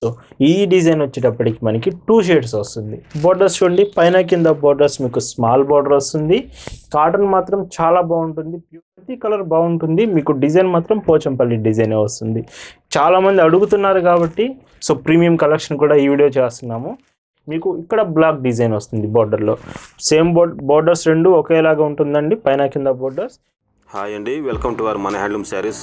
so ఈ design వచ్చేటప్పటికి మనకి టూ షేడ్స్ వస్తుంది బోర్డర్స్ చూడండి పైన కింద బోర్డర్స్ మీకు స్మాల్ బోర్డర్ వస్తుంది కాటన్ మాత్రం చాలా బాగుంటుంది ప్రతి కలర్ బాగుంటుంది మీకు డిజైన్ మాత్రం పోచంపల్లి డిజైనే వస్తుంది చాలామంది అడుగుతున్నారు కాబట్టి సో ప్రీమియం కలెక్షన్ కూడా ఈ వీడియో చేస్తున్నాము మీకు ఇక్కడ బ్లాక్ డిజైన్ వస్తుంది బోర్డర్లో సేమ్ బోర్డ్ బోర్డర్స్ రెండు ఒకేలాగా ఉంటుందండి పైన కింద బోర్డర్స్ హాయ్ అండి వెల్కమ్ టు అవర్ మన హ్యాండ్లూమ్ శారీస్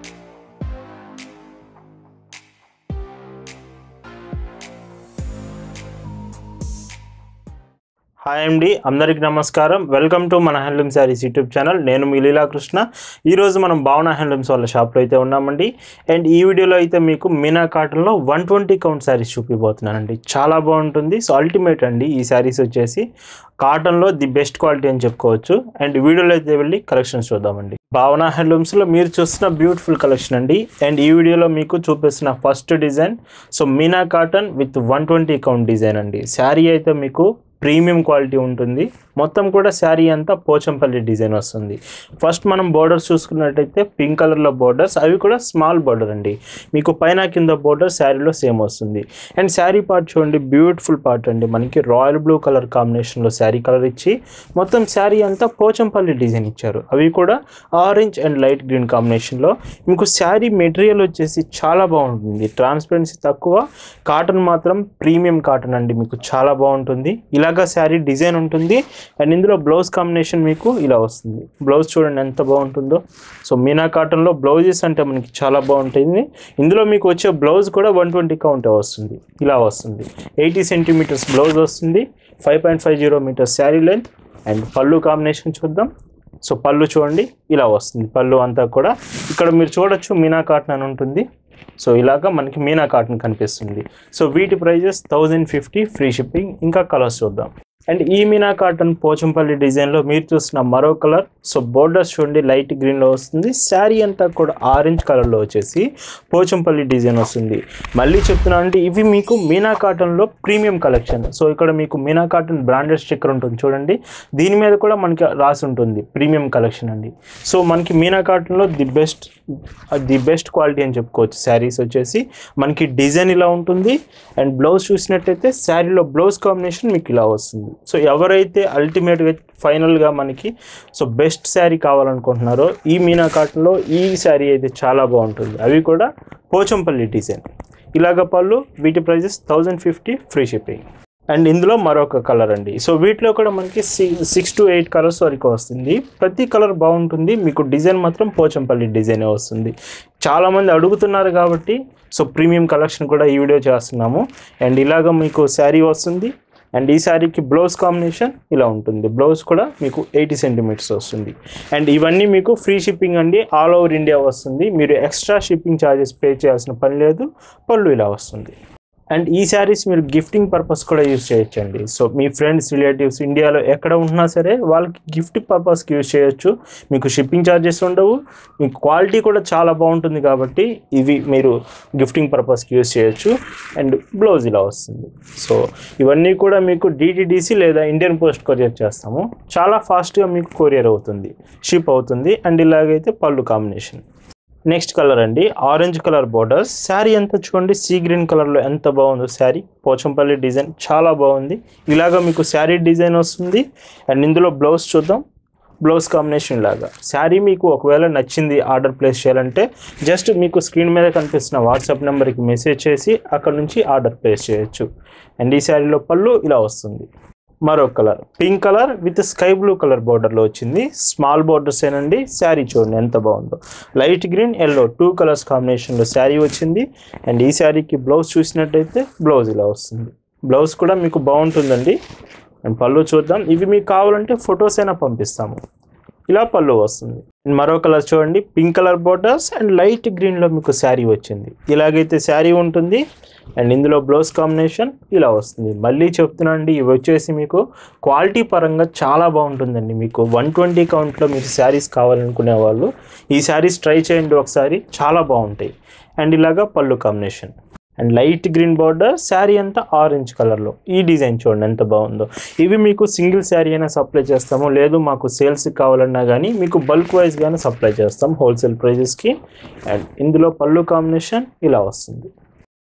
హాయ్ అండి అందరికి నమస్కారం వెల్కమ్ టు మన హ్యాండ్లూమ్ శారీస్ యూట్యూబ్ ఛానల్ నేను మీ లీలాకృష్ణ ఈరోజు మనం భావన హ్యాండ్లూమ్స్ వాళ్ళ షాప్లో అయితే ఉన్నామండి అండ్ ఈ వీడియోలో అయితే మీకు మీనా కాటన్లో వన్ ట్వంటీ కౌంట్ శారీస్ చూపిపోతున్నానండి చాలా బాగుంటుంది సో అల్టిమేట్ అండి ఈ శారీస్ వచ్చేసి కాటన్లో ది బెస్ట్ క్వాలిటీ అని చెప్పుకోవచ్చు అండ్ వీడియోలో అయితే వెళ్ళి కలెక్షన్స్ చూద్దామండి భావన హ్యాండ్లూమ్స్లో మీరు చూస్తున్న బ్యూటిఫుల్ కలెక్షన్ అండి అండ్ ఈ వీడియోలో మీకు చూపిస్తున్న first design so Meena cotton with one twenty count design అండి శారీ అయితే మీకు ప్రీమియం క్వాలిటీ ఉంటుంది మొత్తం కూడా శారీ అంతా పోచంపల్లి డిజైన్ వస్తుంది ఫస్ట్ మనం బోర్డర్స్ చూసుకున్నట్టయితే పింక్ కలర్లో బోర్డర్స్ అవి కూడా స్మాల్ బోర్డర్ అండి మీకు పైన కింద బోర్డర్ శారీలో సేమ్ వస్తుంది అండ్ శారీ పార్ట్ చూడండి బ్యూటిఫుల్ పార్ట్ అండి మనకి రాయల్ బ్లూ కలర్ కాంబినేషన్లో శారీ కలర్ ఇచ్చి మొత్తం శారీ అంతా పోచంపల్లి డిజైన్ ఇచ్చారు అవి కూడా ఆరెంజ్ అండ్ లైట్ గ్రీన్ కాంబినేషన్లో మీకు శారీ మెటీరియల్ వచ్చేసి చాలా బాగుంటుంది ట్రాన్స్పరెన్సీ తక్కువ కాటన్ మాత్రం ప్రీమియం కాటన్ అండి మీకు చాలా బాగుంటుంది ఇలాగా శారీ డిజైన్ ఉంటుంది అండ్ ఇందులో బ్లౌజ్ కాంబినేషన్ మీకు ఇలా వస్తుంది బ్లౌజ్ చూడండి ఎంత బాగుంటుందో సో మీనా కాటన్లో బ్లౌజెస్ అంటే మనకి చాలా బాగుంటుంది ఇందులో మీకు వచ్చే బ్లౌజ్ కూడా వన్ ట్వంటీ కౌంటే వస్తుంది ఇలా వస్తుంది ఎయిటీ సెంటీమీటర్స్ బ్లౌజ్ వస్తుంది five point five zero metres sari length and పళ్ళు కాంబినేషన్ చూద్దాం సో పళ్ళు చూడండి ఇలా వస్తుంది పళ్ళు అంతా కూడా ఇక్కడ మీరు చూడొచ్చు మీనా కాటన్ అని ఉంటుంది సో ఇలాగా మనకి మీనా కాటన్ కనిపిస్తుంది సో వీటి prices thousand fifty free shipping ఇంకా కలర్స్ చూద్దాం అండ్ ఈ మీనా కాటన్ పోచంపల్లి డిజైన్లో మీరు చూసిన మరో కలర్ సో బోర్డర్స్ చూడండి లైట్ గ్రీన్లో వస్తుంది శారీ అంతా కూడా ఆరెంజ్ కలర్లో వచ్చేసి పోచంపల్లి డిజైన్ వస్తుంది మళ్ళీ చెప్తున్నా అంటే ఇవి మీకు మీనా కాటన్లో ప్రీమియం కలెక్షన్ సో ఇక్కడ మీకు మీనా కాటన్ బ్రాండెడ్ స్టిక్కర్ ఉంటుంది చూడండి దీని మీద కూడా మనకి రాసి ఉంటుంది ప్రీమియం కలెక్షన్ అండి సో మనకి మీనా కాటన్లో the best the best quality అని చెప్పుకోవచ్చు శారీస్ వచ్చేసి మనకి డిజైన్ ఇలా ఉంటుంది అండ్ బ్లౌజ్ చూసినట్టయితే శారీలో బ్లౌజ్ కాంబినేషన్ మీకు ఇలా వస్తుంది సో ఎవరైతే అల్టిమేట్గా ఫైనల్గా మనకి సో బెస్ట్ శారీ కావాలనుకుంటున్నారో ఈ మీనా కాటన్లో ఈ శారీ అయితే చాలా బాగుంటుంది అవి కూడా పోచంపల్లి డిజైన్ ఇలాగ పళ్ళు వీటి prices thousand fifty free shipping and ఇందులో మరొక కలర్ అండి సో వీటిలో కూడా మనకి సిక్స్ టు ఎయిట్ కలర్స్ వరకు వస్తుంది ప్రతి కలర్ బాగుంటుంది మీకు డిజైన్ మాత్రం పోచంపల్లి డిజైనే వస్తుంది చాలామంది అడుగుతున్నారు కాబట్టి సో ప్రీమియం కలెక్షన్ కూడా ఈ వీడియో చేస్తున్నాము అండ్ ఇలాగ మీకు శారీ వస్తుంది అండ్ ఈ శారీకి బ్లౌజ్ కాంబినేషన్ ఇలా ఉంటుంది బ్లౌజ్ కూడా మీకు ఎయిటీ సెంటీమీటర్స్ వస్తుంది అండ్ ఇవన్నీ మీకు ఫ్రీ షిప్పింగ్ అండి ఆల్ ఓవర్ ఇండియా వస్తుంది మీరు ఎక్స్ట్రా షిప్పింగ్ ఛార్జెస్ పే చేయాల్సిన పని లేదు పళ్ళు ఇలా వస్తుంది అండ్ ఈ శారీస్ మీరు గిఫ్టింగ్ పర్పస్ కూడా యూజ్ చేయొచ్చండి సో మీ ఫ్రెండ్స్ రిలేటివ్స్ ఇండియాలో ఎక్కడ ఉంటున్నా సరే వాళ్ళకి గిఫ్ట్ పర్పస్కి యూజ్ చేయొచ్చు మీకు షిప్పింగ్ ఛార్జెస్ ఉండవు మీ క్వాలిటీ కూడా చాలా బాగుంటుంది కాబట్టి ఇవి మీరు గిఫ్టింగ్ పర్పస్కి యూజ్ చేయొచ్చు అండ్ బ్లౌజ్ ఇలా వస్తుంది సో ఇవన్నీ కూడా మీకు డిటిడిసి లేదా ఇండియన్ పోస్ట్ కొరియర్ చేస్తాము చాలా ఫాస్ట్గా మీకు కొరియర్ అవుతుంది షిప్ అవుతుంది అండ్ ఇలాగైతే పళ్ళు కాంబినేషన్ నెక్స్ట్ కలర్ అండి ఆరెంజ్ కలర్ బోర్డర్స్ శారీ అంతా చూడండి సీ గ్రీన్ కలర్లో ఎంత బాగుందో శారీ పోచంపల్లి డిజైన్ చాలా బాగుంది ఇలాగా మీకు శారీ డిజైన్ వస్తుంది అండ్ ఇందులో బ్లౌజ్ చూద్దాం బ్లౌజ్ కాంబినేషన్ లాగా శారీ మీకు ఒకవేళ నచ్చింది ఆర్డర్ ప్లేస్ చేయాలంటే జస్ట్ మీకు స్క్రీన్ మీద కనిపిస్తున్న వాట్సాప్ నెంబర్కి మెసేజ్ చేసి అక్కడ నుంచి ఆర్డర్ ప్లేస్ చేయొచ్చు అండ్ ఈ శారీలో పళ్ళు ఇలా వస్తుంది మరో colour pink colour with sky blue colour బార్డర్లో వచ్చింది స్మాల్ బార్డర్స్ ఏనండి శారీ చూడండి ఎంత బాగుందో light green yellow two colours కాంబినేషన్లో శారీ వచ్చింది అండ్ ఈ శారీకి బ్లౌజ్ చూసినట్టయితే బ్లౌజ్ ఇలా వస్తుంది బ్లౌజ్ కూడా మీకు బాగుంటుందండి అండ్ పళ్ళు చూద్దాం ఇవి మీకు కావాలంటే ఫొటోస్ అయినా పంపిస్తాము ఇలా పళ్ళు వస్తుంది అండ్ మరో కలర్ చూడండి pink colour borders and light గ్రీన్లో మీకు శారీ వచ్చింది ఇలాగైతే శారీ ఉంటుంది అండ్ ఇందులో బ్లౌజ్ కాంబినేషన్ ఇలా వస్తుంది మళ్ళీ చెప్తున్నానండి ఇవి వచ్చేసి మీకు క్వాలిటీ పరంగా చాలా బాగుంటుందండి మీకు వన్ ట్వంటీ కౌంట్లో మీకు శారీస్ కావాలనుకునే వాళ్ళు ఈ శారీస్ ట్రై చేయండి ఒకసారి చాలా బాగుంటాయి అండ్ ఇలాగా పళ్ళు combination and light green border sari అంతా ఆరెంజ్ కలర్లో ఈ డిజైన్ చూడండి ఎంత బాగుందో ఇవి మీకు సింగిల్ శారీ అయినా సప్లై చేస్తాము లేదు మాకు సేల్స్ కావాలన్నా కానీ మీకు బల్క్ వైజ్ గానే సప్లై చేస్తాం హోల్సేల్ ప్రైజెస్కి అండ్ ఇందులో పళ్ళు కాంబినేషన్ ఇలా వస్తుంది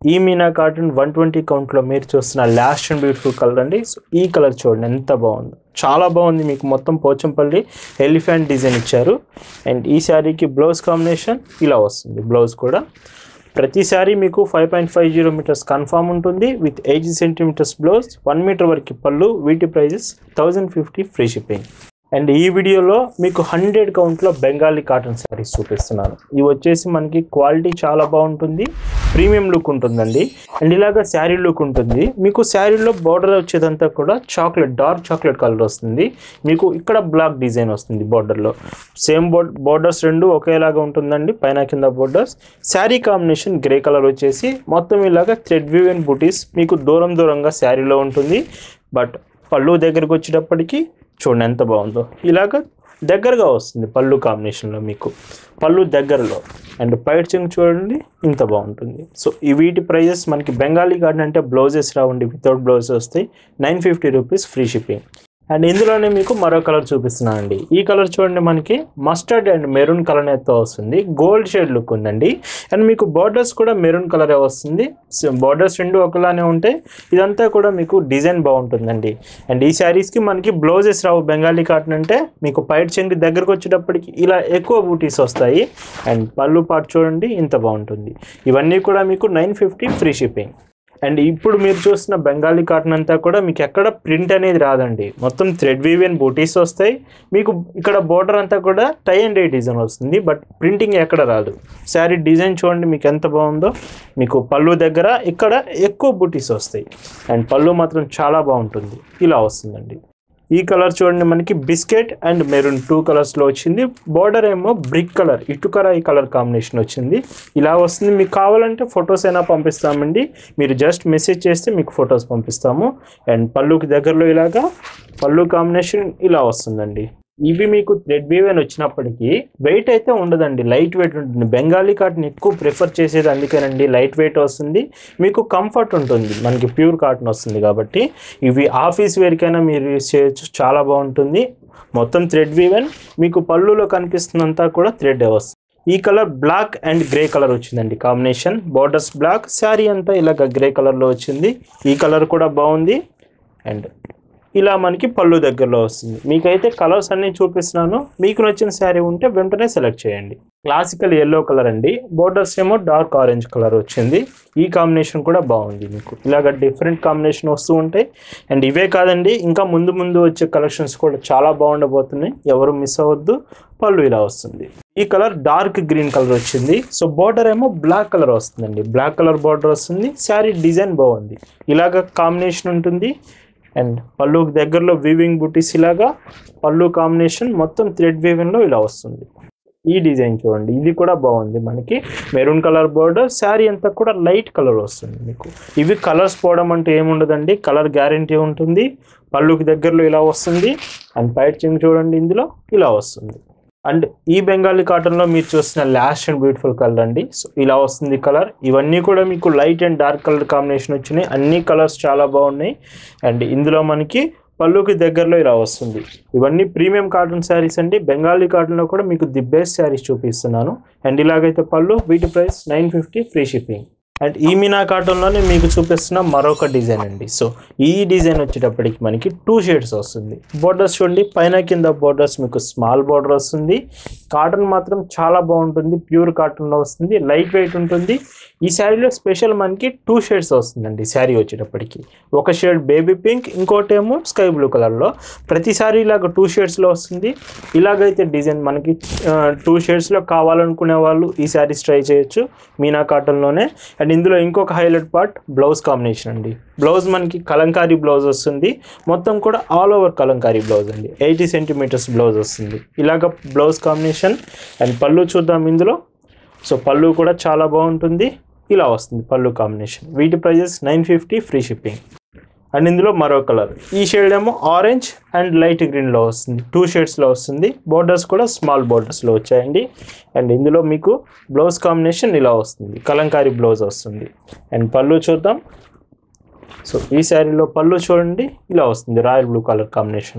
ఈ మీనా కాటన్ వన్ ట్వంటీ కౌంట్లో మీరు చూస్తున్న లాస్ట్ అండ్ బ్యూటిఫుల్ కలర్ అండి సో ఈ కలర్ చూడండి ఎంత బాగుంది చాలా బాగుంది మీకు మొత్తం పోచంపల్లి ఎలిఫెంట్ డిజైన్ ఇచ్చారు అండ్ ఈ శారీకి బ్లౌజ్ కాంబినేషన్ ఇలా వస్తుంది బ్లౌజ్ కూడా ప్రతి శారీ మీకు five point five zero metres confirm ఉంటుంది with eighty centimetres blouse one metre వరకు పళ్ళు వీటి prices thousand fifty free shipping and ఈ వీడియోలో మీకు హండ్రెడ్ కౌంట్లో బెంగాలీ కాటన్ శారీస్ చూపిస్తున్నాను ఇవి వచ్చేసి మనకి క్వాలిటీ చాలా బాగుంటుంది ప్రీమియం లుక్ ఉంటుందండి అండ్ ఇలాగ శారీ లుక్ ఉంటుంది మీకు శారీలో బార్డర్ వచ్చేదంతా కూడా చాక్లెట్ డార్క్ చాక్లెట్ కలర్ వస్తుంది మీకు ఇక్కడ బ్లాక్ డిజైన్ వస్తుంది బార్డర్లో సేమ్ బోర్డ్ బోర్డర్స్ రెండు ఒకేలాగా ఉంటుందండి పైన కింద borders sari combination grey colour వచ్చేసి మొత్తం ఇలాగ థ్రెడ్ వ్యూ అండ్ బుటీస్ మీకు దూరం దూరంగా శారీలో ఉంటుంది బట్ పళ్ళు దగ్గరికి వచ్చేటప్పటికి చూడండి ఎంత బాగుందో ఇలాగ దగ్గరగా వస్తుంది పళ్ళు కాంబినేషన్లో మీకు పళ్ళు దగ్గరలో అండ్ పైట్ చెంగు చూడండి ఇంత బాగుంటుంది సో ఈ వీటి ప్రైజెస్ మనకి బెంగాలీ గార్డెన్ అంటే బ్లౌజెస్ రావండి వితౌట్ బ్లౌజ్ వస్తాయి nine fifty rupees free shipping and ఇందులోనే మీకు మరో కలర్ చూపిస్తున్నానండి ఈ కలర్ చూడండి మనకి మస్టర్డ్ అండ్ మెరూన్ కలర్ అయితే వస్తుంది గోల్డ్ షేడ్ లుక్ ఉందండి అండ్ మీకు బార్డర్స్ కూడా మెరూన్ కలరే వస్తుంది బార్డర్స్ రెండు ఒకలానే ఉంటాయి ఇదంతా కూడా మీకు డిజైన్ బాగుంటుందండి అండ్ ఈ శారీస్కి మనకి బ్లౌజెస్ రావు బెంగాలీ కాటన్ అంటే మీకు పైట్ చెంగి దగ్గరకు వచ్చేటప్పటికి ఇలా ఎక్కువ బూటీస్ వస్తాయి అండ్ పళ్ళు పాటు చూడండి ఇంత బాగుంటుంది ఇవన్నీ కూడా మీకు nine fifty free shipping and ఇప్పుడు మీరు చూస్తున్న బెంగాలీ కాటన్ అంతా కూడా మీకు ఎక్కడ ప్రింట్ అనేది రాదండి మొత్తం థ్రెడ్ వీవ్ అండ్ బూటీస్ వస్తాయి మీకు ఇక్కడ బోర్డర్ అంతా కూడా టై అండ్ డై డిజైన్ వస్తుంది బట్ ప్రింటింగ్ ఎక్కడ రాదు శారీ డిజైన్ చూడండి మీకు ఎంత బాగుందో మీకు పళ్ళు దగ్గర ఇక్కడ ఎక్కువ బూటీస్ వస్తాయి అండ్ పళ్ళు మాత్రం చాలా బాగుంటుంది ఇలా వస్తుందండి ఈ కలర్ చూడండి మనకి బిస్కెట్ అండ్ మెరూన్ టూ కలర్స్లో వచ్చింది బార్డర్ ఏమో బ్రిక్ కలర్ ఇటుకరాయి కలర్ కాంబినేషన్ వచ్చింది ఇలా వస్తుంది మీకు కావాలంటే ఫొటోస్ అయినా పంపిస్తామండి మీరు జస్ట్ మెసేజ్ చేస్తే మీకు ఫొటోస్ పంపిస్తాము అండ్ పళ్ళుకి దగ్గరలో ఇలాగా పళ్ళు కాంబినేషన్ ఇలా వస్తుందండి ఇవి మీకు థ్రెడ్ వీవ్ అని వచ్చినప్పటికీ వెయిట్ అయితే ఉండదండి లైట్ వెయిట్ ఉంటుంది బెంగాలీ కాటన్ ఎక్కువ ప్రిఫర్ చేసేది అందుకేనండి లైట్ వెయిట్ వస్తుంది మీకు కంఫర్ట్ ఉంటుంది మనకి ప్యూర్ కాటన్ వస్తుంది కాబట్టి ఇవి ఆఫీస్ వేర్కైనా మీరు యూస్ చేయొచ్చు చాలా బాగుంటుంది మొత్తం థ్రెడ్ వీవెన్ మీకు పళ్ళులో కనిపిస్తున్నంతా కూడా థ్రెడ్ వస్తుంది ఈ colour black and grey colour వచ్చిందండి కాంబినేషన్ బార్డర్స్ బ్లాక్ శారీ అంతా ఇలాగ గ్రే కలర్లో వచ్చింది ఈ కలర్ కూడా బాగుంది అండ్ ఇలా మనకి పళ్ళు దగ్గరలో వస్తుంది మీకైతే కలర్స్ అన్ని చూపిస్తున్నాను మీకు నచ్చిన శారీ ఉంటే వెంటనే సెలెక్ట్ చేయండి క్లాసికల్ ఎల్లో కలర్ అండి బోర్డర్స్ ఏమో డార్క్ ఆరెంజ్ కలర్ వచ్చింది ఈ కాంబినేషన్ కూడా బాగుంది మీకు ఇలాగ డిఫరెంట్ కాంబినేషన్ వస్తూ ఉంటాయి అండ్ ఇవే కాదండి ఇంకా ముందు ముందు వచ్చే కలెక్షన్స్ కూడా చాలా బాగుండబోతున్నాయి ఎవరు మిస్ అవ్వద్దు పళ్ళు ఇలా వస్తుంది ఈ కలర్ డార్క్ గ్రీన్ కలర్ వచ్చింది సో బార్డర్ ఏమో బ్లాక్ కలర్ వస్తుందండి బ్లాక్ కలర్ బార్డర్ వస్తుంది శారీ డిజైన్ బాగుంది ఇలాగ కాంబినేషన్ ఉంటుంది అండ్ పళ్ళుకి దగ్గరలో వీవింగ్ బుటీస్ ఇలాగా పళ్ళు కాంబినేషన్ మొత్తం థ్రెడ్ వీవింగ్లో ఇలా వస్తుంది ఈ డిజైన్ చూడండి ఇది కూడా బాగుంది మనకి మెరూన్ కలర్ బోర్డర్ శారీ అంతా కూడా లైట్ కలర్ వస్తుంది మీకు ఇవి కలర్స్ పోవడం అంటే ఏముండదండి కలర్ గ్యారంటీ ఉంటుంది పళ్ళుకి దగ్గరలో ఇలా వస్తుంది అండ్ పైట్ చింగ్ చూడండి ఇందులో ఇలా వస్తుంది అండ్ ఈ బెంగాలీ కాటన్లో మీరు చూస్తున్న లాస్ట్ అండ్ బ్యూటిఫుల్ కలర్ అండి సో ఇలా వస్తుంది కలర్ ఇవన్నీ కూడా మీకు light and dark colour combination వచ్చినాయి అన్ని కలర్స్ చాలా బాగున్నాయి అండ్ ఇందులో మనకి పళ్ళుకి దగ్గరలో ఇలా వస్తుంది ఇవన్నీ ప్రీమియం కాటన్ శారీస్ అండి బెంగాలీ కాటన్లో కూడా మీకు ది బెస్ట్ శారీస్ చూపిస్తున్నాను అండ్ ఇలాగైతే పళ్ళు వీటి price nine fifty free shipping and ఈ మీనా కాటన్లోనే మీకు చూపిస్తున్న మరొక డిజైన్ అండి సో ఈ డిజైన్ వచ్చేటప్పటికి మనకి టూ షేడ్స్ వస్తుంది బోర్డర్స్ చూడండి పైన కింద బోర్డర్స్ మీకు స్మాల్ బోర్డర్ వస్తుంది కాటన్ మాత్రం చాలా బాగుంటుంది ప్యూర్ కాటన్లో వస్తుంది లైట్ వెయిట్ ఉంటుంది ఈ శారీలో స్పెషల్ మనకి టూ షేడ్స్ వస్తుందండి శారీ వచ్చేటప్పటికి ఒక షేడ్ బేబీ పింక్ ఇంకోటి ఏమో స్కై బ్లూ కలర్లో ప్రతిసారి ఇలాగ టూ షేడ్స్లో వస్తుంది ఇలాగైతే డిజైన్ మనకి టూ షేడ్స్లో కావాలనుకునే వాళ్ళు ఈ శారీస్ ట్రై చేయొచ్చు మీనా కాటన్లోనే అండ్ ఇందులో ఇంకొక హైలైట్ పార్ట్ బ్లౌజ్ కాంబినేషన్ అండి బ్లౌజ్ మనకి కలంకారీ బ్లౌజ్ వస్తుంది మొత్తం కూడా ఆల్ ఓవర్ కలంకారీ బ్లౌజ్ అండి ఎయిటీ సెంటీమీటర్స్ బ్లౌజ్ వస్తుంది ఇలాగ బ్లౌజ్ కాంబినేషన్ అండ్ పళ్ళు చూద్దాం ఇందులో సో పళ్ళు కూడా చాలా బాగుంటుంది ఇలా వస్తుంది పళ్ళు కాంబినేషన్ వీటి prices nine fifty free shipping and ఇందులో మరో కలర్ ఈ షేడ్ ఏమో ఆరెంజ్ అండ్ లైట్ గ్రీన్లో వస్తుంది టూ షేడ్స్లో వస్తుంది బోర్డర్స్ కూడా స్మాల్ బోర్డర్స్లో వచ్చాయండి అండ్ ఇందులో మీకు బ్లౌజ్ కాంబినేషన్ ఇలా వస్తుంది కలంకారీ బ్లౌజ్ వస్తుంది అండ్ పళ్ళు చూద్దాం సో ఈ శారీలో పళ్ళు చూడండి ఇలా వస్తుంది రాయల్ బ్లూ కలర్ కాంబినేషన్లో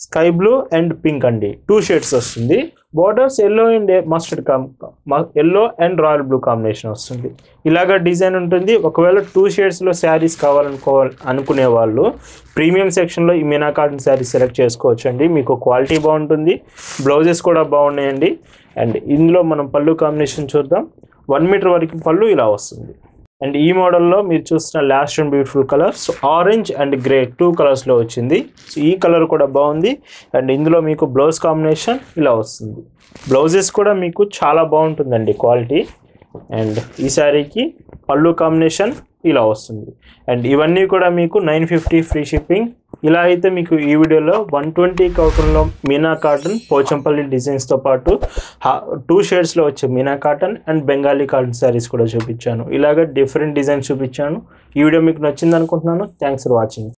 స్కై బ్లూ అండ్ పింక్ అండి టూ షేడ్స్ వస్తుంది borders yellow and mustard cum yellow and royal blue combination వస్తుంది ఇలాగ డిజైన్ ఉంటుంది ఒకవేళ టూ షేడ్స్లో శారీస్ కావాలనుకోవాలి అనుకునే వాళ్ళు ప్రీమియం సెక్షన్లో ఈ మీనా కాటన్ శారీ సెలెక్ట్ చేసుకోవచ్చు అండి మీకు క్వాలిటీ బాగుంటుంది బ్లౌజెస్ కూడా బాగున్నాయండి అండ్ ఇందులో మనం పళ్ళు కాంబినేషన్ చూద్దాం వన్ మీటర్ వరకు పళ్ళు ఇలా వస్తుంది అండ్ ఈ మోడల్లో మీరు చూస్తున్న last and beautiful colour so orange and grey two కలర్స్లో వచ్చింది సో ఈ కలర్ కూడా బాగుంది అండ్ ఇందులో మీకు బ్లౌజ్ కాంబినేషన్ ఇలా వస్తుంది బ్లౌజెస్ కూడా మీకు చాలా బాగుంటుందండి క్వాలిటీ అండ్ ఈ శారీకి పళ్ళు కాంబినేషన్ ఇలా వస్తుంది అండ్ ఇవన్నీ కూడా మీకు నైన్ ఫిఫ్టీ ఫ్రీ షిప్పింగ్ ఇలా అయితే మీకు ఈ వీడియోలో వన్ ట్వంటీ కాటన్లో మీనా కాటన్ పోచంపల్లి డిజైన్స్తో పాటు టూ షేడ్స్లో వచ్చే Meena cotton and Bengali cotton saris కూడా చూపించాను ఇలాగ డిఫరెంట్ డిజైన్స్ చూపించాను ఈ వీడియో మీకు నచ్చింది అనుకుంటున్నాను థ్యాంక్స్ ఫర్ వాచింగ్